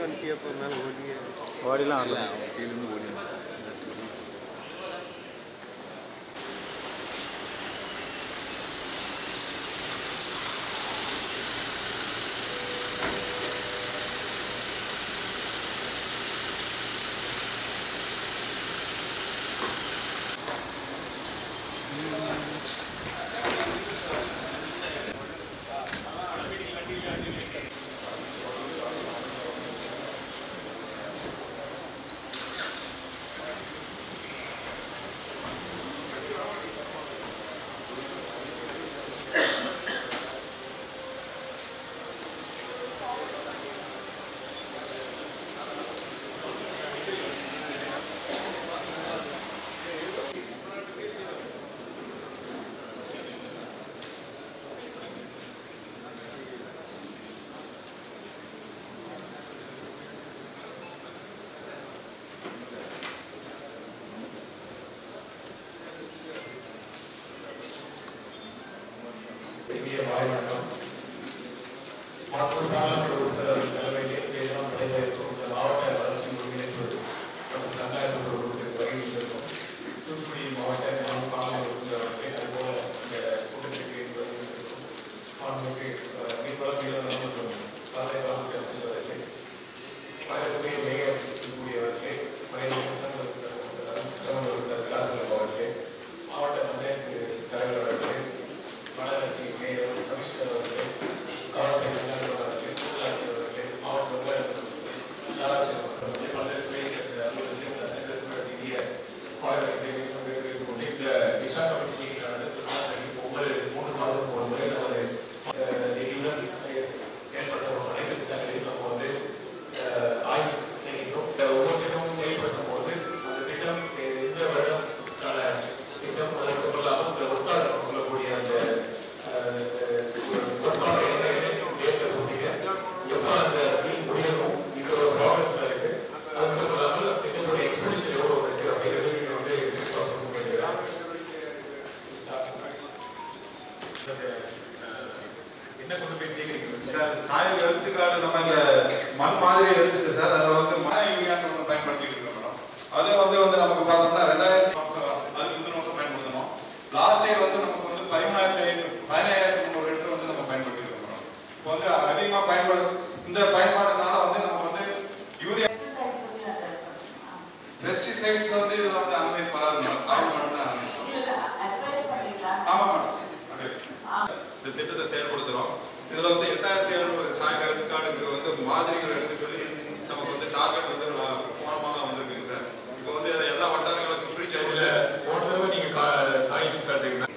வந்துட்டியப்போ மேலே ஓடியே ஓடிலாம் இல்லை வரல அவன் கீழேருந்து ஓடி இந்திய மாநிலம் மற்றொரு நாடாளுமன்ற உறுப்பினர் தலைமையிலே வேளாண் நடைபெறும் இந்த மாவட்ட வளர்ச்சி ஒருங்கிணைப்பு மற்றும் கண்டாயத்தோடு உறுப்பினர் வருகின்றோம் தூத்துக்குடி மாவட்ட நாம் பாராளுமன்ற உறுப்பினர் அவர்களே அதுபோல இந்த கூட்டத்திற்கு வருகின்றோம் மாண்புமிகு அஹ், நீர்வளவியல் நலம் மற்றும் சாலை வளர்ச்சி அமைச்சர் அவர்களே மரியாதைக்குரிய மேயர் தூத்துக்குடி அவர்களே மரியாதை சிரமம் உறுப்பினர் விலாசலம் அவர்களே மாவட்ட பஞ்சாயத்து தலைவர் அவர்களே மாநகராட்சி மேயர் கமிஷனர் அவர்களே காவல்துறை அதிகாரிகள் அவர்களே கூட்டாட்சி அவர்களே மாவட்ட நிர்வாக நகராட்சி அவர்களே பல்வேறு பேச அலுவலகத்திய பாடல்களை கொண்டு இந்த விசா கமிட்டி ஒவ்வொரு மூன்று மாதம் ஒரு முறை நமது அஹ், நிதியுடன் அஹ், செயல்பட்ட ஒரு அனைத்து திட்டங்களையும் நம்ம வந்து அஹ், ஆய்வு செய்கின்றோம் இந்த ஒவ்வொன்றிலும் செயல்படும் போது அந்த திட்டம் அஹ், இந்த வருடம்கான திட்டம் அது மட்டும் இல்லாமல் இந்த ஒட்டாளர் நம்ம சொல்லக்கூடிய அந்த அஹ், ஒரு ஒட்டாளர் எந்த இடத்தில் டேட்டை போட்டீங்க எப்போ அந்த ஸ்கீம் முடியணும் இது ஒரு ப்ராசஸ்ல இருக்கு அது மட்டும் இல்லாமல் திட்டத்துடைய எக்ஸ்பெண்டிச்சர் எவ்வளோ இருக்கு அப்படிங்கிறது நீங்க வந்து ப்ராசஸ் பண்ணிக்கலாம் என்ன கொண்டு போய் சேர்க்கிறீங்க சார் சாயல் எடுத்துக்காட்டு நம்ம இந்த மண் மாதிரி எடுத்துட்டு சார் அதில் வந்து மழை யூரியான்னு ஒன்று பயன்படுத்திட்டு இருக்கோம் மேடம் அது வந்து வந்து நமக்கு பார்த்தோம்னா ரெண்டாயிரத்தி மாதம் அதுக்கு முந்தின வருஷம் பயன்படுத்தணும் லாஸ்ட் இயர் வந்து நமக்கு வந்து பதிமூணாயிரத்தி ஐநூறு பதினாயிரத்தி முந்நூறு லிட்டர் வந்து நம்ம பயன்படுத்திருக்கோம் மேடம் இப்போ வந்து அதிகமாக பயன்படு இந்த பயன்பாடுனால வந்து நமக்கு வந்து யூரியா பெஸ்டிசைட்ஸ் வந்து இதில் வந்து அனலைஸ் வராது மேடம் சாயில் மட்டும் தான் analyze ஆமாம் மேடம் அதே இந்த திட்டத்தை செயல்படுத்துறோம் இதுல வந்து எட்டாயிரத்தி எழுநூறு சாயல் எடுத்துக்காடுக்கு வந்து மாதிரிகள் எடுக்க சொல்லி நமக்கு வந்து டார்கெட் வந்து வ- போன மாதம் வந்திருக்குங்க சார் இப்போ வந்து அதை எல்லா வட்டாரங்களுக்கும் பிரிச்சு இதுல எடுத்து போன தடவை நீங்க கா- சாய்வு காட்டுறீங்க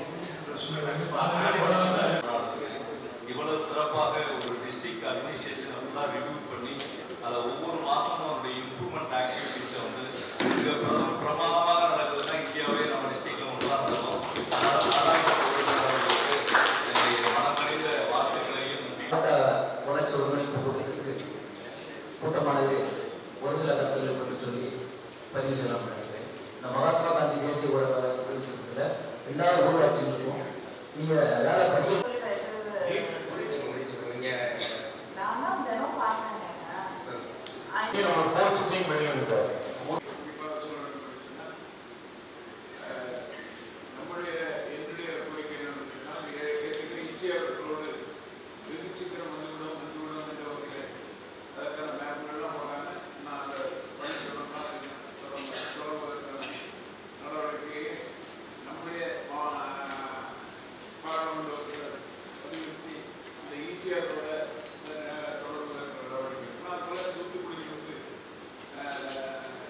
இவ்வளவு சிறப்பாக ஒரு டிஸ்ட்ரிக்ட் அட்மினிஸ்ட்ரேஷன் ஃபுல்லாக ரிவ்யூ பண்ணி அதில் ஒவ்வொரு மாதமும் அந்த இம்ப்ரூவ்மெண்ட் ஆக்டிவிட்டிஸை வந்து மிக பிர- பிரமாதமாக நடக்குதுன்னா இந்தியாவே நம்ம டிஸ்ட்ரிக்ட்ல ஒன்று தான் நடக்கும் அதனால நாடாளுமன்ற உறுப்பினர்களுக்கு என்னுடைய மனமறிந்த வார்த்தைகளையும் மாவட்ட வளர்ச்சி ஒருங்கிணைப்பு கூட்டத்திற்கு கூட்டமானது ஒரு சில கருத்துக்களை மட்டும் சொல்லி பதிவு செய்யலாம் நினைக்கிறேன் இந்த மகாத்மா காந்தி தேசிய ஊடகத்தில் எல்லா ஊராட்சிகளுக்கும் நீங்க வேலை பண்ணி நம்ம போர் ஷூட்டிங் பண்ணிடுங்க சார் நம்முடைய என்னுடைய கோரிக்கை என்னன்னு சொன்னால் ஏற்கனவே ஈஸியாக இருக்கிறோடு வெகு சீக்கிரம் வந்துவிடும் வந்துவிடும் என்ற வகையில் அதற்கான மேப்கள்லாம் போடாங்க நான் அதை பண்ணி சொல்லணும்னா தொடர்வதற்கான நடவடிக்கையை நம்முடைய மா- பாராளுமன்ற உறுப்பினர் வலியுறுத்தி இந்த ஈஸியாரோட தொடர்புகளுக்கு நடவடிக்கை நான் அதுபோல தூத்துக்குடியில் வந்து அஹ்,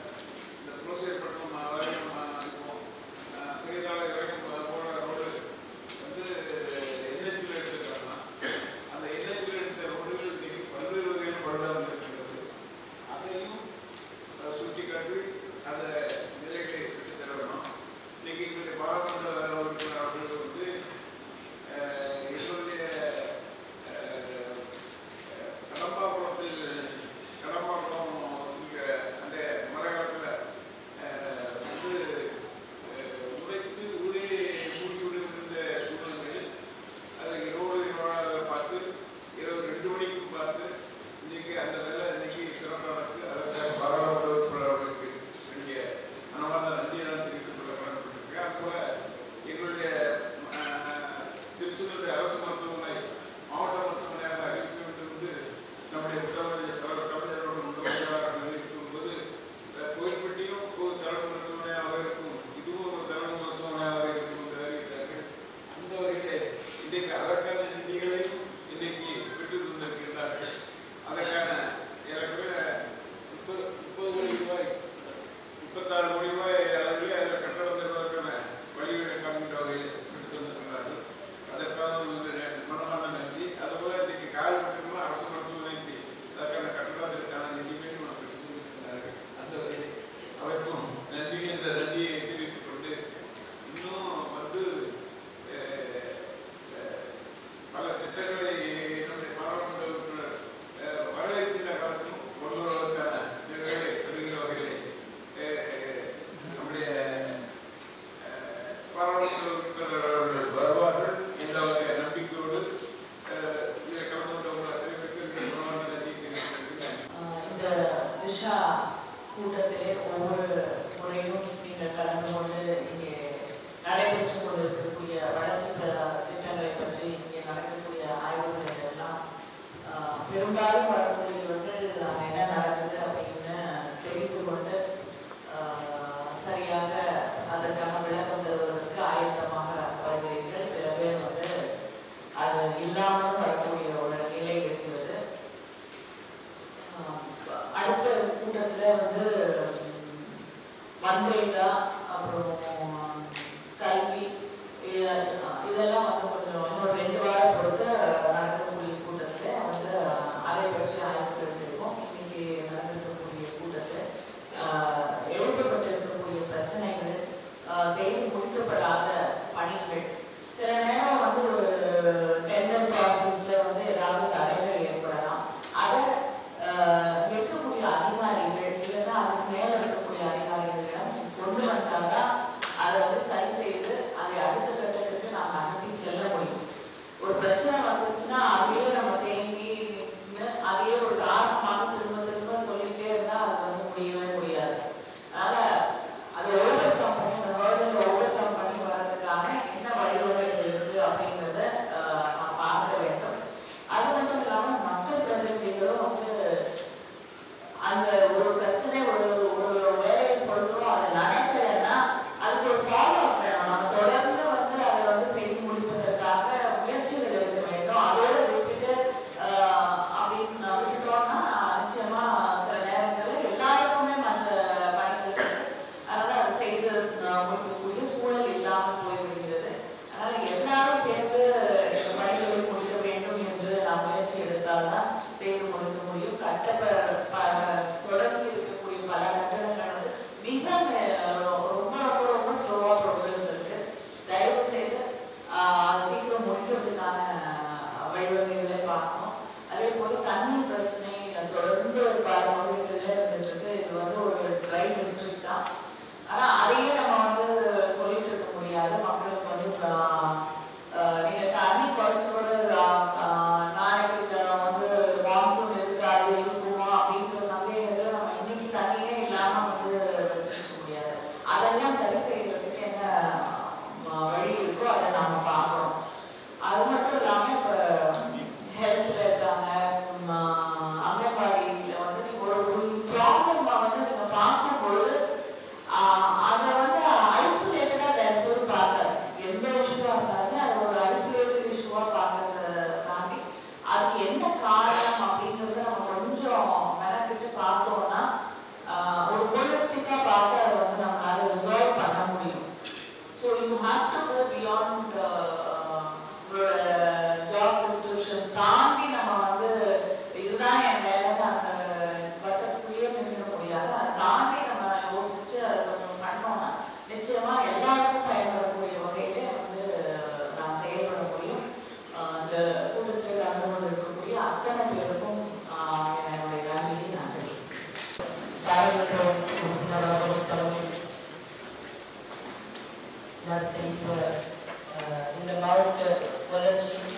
நம்முடைய முதலமைச்சர் தலைவர் கலைஞரோட முதலமைச்சராக இருக்கும்போது அஹ், கோயில்பட்டியும் ஒரு தரவு மருத்துவமனையாக இருக்கும் இதுவும் ஒரு தரவு மருத்துவமனையாக இருக்கும் என்று அறிவித்தார்கள் அந்த வகையிலே இன்றைக்கு அதற்கான நிதிகளையும் இன்றைக்கு பெற்று தந்திருக்கின்றார்கள் அதற்கான ஏறக்குறைய முப்பது முப்பது கோடி ரூபாய் முப்பத்தாறு கோடி ரூபாய் அளவில் அதில் கட்டடம் தருவதற்கான வழிவகை காண்கின்ற வகையில் பெற்று தந்திருக்கிறார்கள் அதற்காக ஒரு மனமான நன்றி அதுபோல இன்றைக்கு கால் மட்டுமே அரசு மருத்துவமனைக்கு அதற்கான கட்டடத்திற்கான நிதிகளையும் நாம் பெற்று தந்திருக்கிறார்கள் அந்த வகையில் அதற்கும் நன்றி என்ற நன்றியை தெரிவித்துக் கொண்டு இன்னும் வந்து அஹ், அஹ், பல திட்டங்களை நம்முடைய பாராளுமன்ற உறுப்பினர் அஹ், வர இருக்கின்ற காலத்திலும் கொண்டு வருவதற்கான நிலைகளை பெறுகிற வகையிலே அஹ், நம்முடைய அஹ், பாராளுமன்ற உறுப்பினர் அவர்கள் வருவார்கள் என்ற ஒரு நம்பிக்கையோடு அஹ், இதில் கலந்து கொண்ட உங்கள் அனைவருக்கும் மனமார்ந்த நன்றியை தெரிவித்துக் கொள்கிறேன். ஆஹ் இந்த திஷா கூட்டத்திலே ஒவ்வொரு முறையும் நீங்கள் கலந்து கொண்டு இங்கே நடைபெற்றுக் கொண்டிருக்கக்கூடிய வளர்ச்சி த- திட்டங்களை பற்றி இங்கே நடக்கக்கூடிய ஆய்வுகளை எல்லாம் ஆஹ் பெரும்பாலும் வரக்கூடியவர்கள் அங்கே என்ன நடக்குது அப்படின்னு தெரிந்து கொண்டு ஆஹ் சரியாக அதற்கான விளக்கம் தருவதற்கு ஆயத்தமாக வருகிறீர்கள் சில பேர் வந்து அது இல்லாமல் வரக்கூடிய ஒரு நிலை இருக்கிறது ஆஹ் அடுத்த கூட்டத்துல வந்து மந்தைலா அப்புறம் கல்வி இது- இதெல்லாம் வந்து கொஞ்சம் இன்னொரு ரெண்டு வாரம் பொறுத்து நடக்கக்கூடிய கூட்டத்துல வந்து அதை பற்றி ஆய்வுகள் செய்வோம் இன்னைக்கு நடந்திருக்கக்கூடிய கூட்டத்தில் ஆஹ் எழுப்பப்பட்டிருக்கக்கூடிய பிரச்சனைகள் ஆஹ் செய்து முடிக்கப்படாத பணிகள் சில நேரம் வந்து ஒரு டெண்டர் ப்ராசஸ்ல வந்து ஏதாவது தடைகள் ஏற்படலாம் அதை ஆஹ் இருக்கக்கூடிய அதிகாரிகள் இல்லைன்னா அதுக்கு மேல இருக்கக்கூடிய அதிகாரிகளிடம் கொண்டு வந்தாதான் அதை வந்து சரி செய்து அதை அடுத்த கட்டத்துக்கு நாம் நகர்த்தி செல்ல முடியும் ஒரு பிரச்சனை வந்துச்சுன்னா அதையே நம்ம தேங்கி நின்று அதையே ஒரு காரணமாக திரும்ப திரும்ப சொல்லிட்டே இருந்தா அது வந்து முடியவே முடியாது அதனால அது ஓவர் கம் பண்ணி அந்த வேர்ல்டில் ஓவர் கம் பண்ணி வர்றதுக்கான என்ன வழிவகைகள் இருக்கு அப்படிங்கிறத ஆஹ், நாம் பார்க்க வேண்டும் அது மட்டும் இல்லாம மக்கள் பிரதிநிதிகளும் வந்து அந்த ஒரு பிரச்சனை ஒரு ஒரு வேலையை சொல்றோம் அது நடக்கலைன்னா அதுக்கு ஒரு ஃபாலோ அப் வேணும் நம்ம தொடர்ந்து வந்து அதை வந்து செய்து முடிப்பதற்காக முயற்சிகள் எடுக்க வேண்டும் அதோட விட்டுட்டு ஆஹ், அப்படின்னு விட்டுட்டோம்னா நிச்சயமா சில நேரங்களில் எல்லாருக்குமே மற்ற பணிகள் இருக்கு அதனால அதை செய்து ஆஹ், முடிக்கக்கூடிய சூழல் இல்லாமல் போய்விடுகிறது அதனால எல்லாரும் சேர்ந்து இந்த பணிகளை முடிக்க வேண்டும் என்று நாம் முயற்சி எடுத்தால்தான் செய்து முடிக்க முடியும் கட்டப்ப ப- தொடங்கி இருக்கக்கூடிய பல கட்டடங்கள் வந்து மிக மெ- ரொம்ப ரொம்ப ரொம்ப ஸ்லோவா ப்ரோக்ரஸ் இருக்கு தயவு செய்து ஆஹ், அது சீக்கிரம் முடிக்கிறதுக்கான வழிவகைகளை பார்க்கணும் அதே போல தண்ணி பிரச்சனை தொடர்ந்து பல பகுதிகளில் இருந்துட்டு இருக்கு இது வந்து ஒரு ட்ரை டிஸ்ட்ரிக்ட் தான் ஆனா அதையே நம்ம வந்து சொல்லிட்டு இருக்க முடியாது மக்களுக்கு வந்து ஆஹ், ஆஹ், நீங்க தண்ணி குறைச்சோட நாளைக்கு இந்த வந்து மான்சூன் இருக்காது இருக்குமா அப்படிங்கிற சந்தேகத்துல நம்ம இன்னைக்கு தண்ணியே இல்லாம வந்து வச்சிருக்க முடியாது அதெல்லாம் சரி செய்யறதுக்கு என்ன ஆஹ், வழி இருக்கோ அதை நாம பார்க்கணும் அது மட்டும் இல்லாம இப்ப ஹெல்த்ல இருக்காங்க உம், ஆஹ், அங்கன்வாடியில வந்து நீங்க ஒரு ப்ராப்ளம் வந்து நீங்க பார்க்கும்பொழுது ஆஹ், அதை வந்து ஐசோலேட்டடா தயவு செய்து பார்க்காது எந்த இஷ்யூவா இருந்தாலுமே அது ஒரு ஐசோலேட்டட் இஷ்யூவா பார்க்கறத தாண்டி அதுக்கு என்ன காரணம் அப்படிங்கறத நம்ம கொஞ்சம் மெனக்கிட்டு பார்த்தோம்னா ஆஹ், ஒரு ஹோலிஸ்டிக்கா பார்த்து அதை வந்து நம்மளால ரிசால்வ் பண்ண முடியும் so you have to go beyond உங்களோட ஜாப் டிஸ்கிரிப்ஷன் தாண்டி நம்ம வந்து இதுதான் என் வேலைன்னு அந்த வட்டத்துக்குள்ளேயே நின்றுட முடியாது அதை தாண்டி நம்ம யோசிச்சு அதை கொஞ்சம் பண்ணோம்னா நிச்சயமா எல்லாருக்கும் பயன்படக்கூடிய வகையிலே வந்து நாம் செயல்பட முடியும் ஆஹ் இந்த கூட்டத்தில் கலந்து கொண்டு இருக்கக்கூடிய அத்தனை பேருக்கும் ஆஹ் என்னுடைய நன்றியை நன்றி பாராளுமன்ற உறுப்பினராகவும் தலைமை நடத்தி இப்ப, அஹ், இந்த மாவட்ட வளர்ச்சி